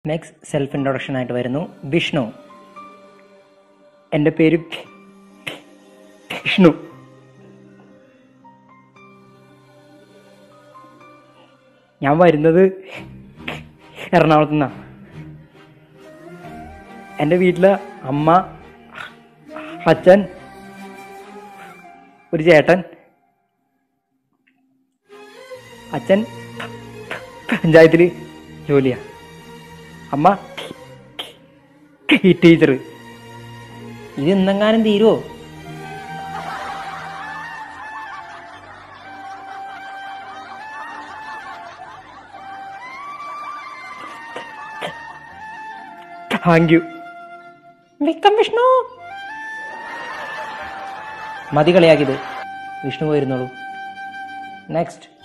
next self introduction ആയിട്ട് വരുന്നു വിഷ്ണു എൻ്റെ പേര് വിഷ്ണു ഞാൻ വരുന്നത് എറണാകുളത്തു നിന്നാണ് എൻ്റെ വീട്ടില് അമ്മ അച്ഛൻ ഒരു ചേട്ടൻ അച്ഛൻ പഞ്ചായത്തിൽ ജോലിയാ അമ്മ ടീച്ചർ ഇത് എന്തെങ്ങാനും തീരുമോ താങ്ക് യു വിക്കം വിഷ്ണു മതി കളിയാക്കിയത് വിഷ്ണു പോയിരുന്നോളൂ നെക്സ്റ്റ്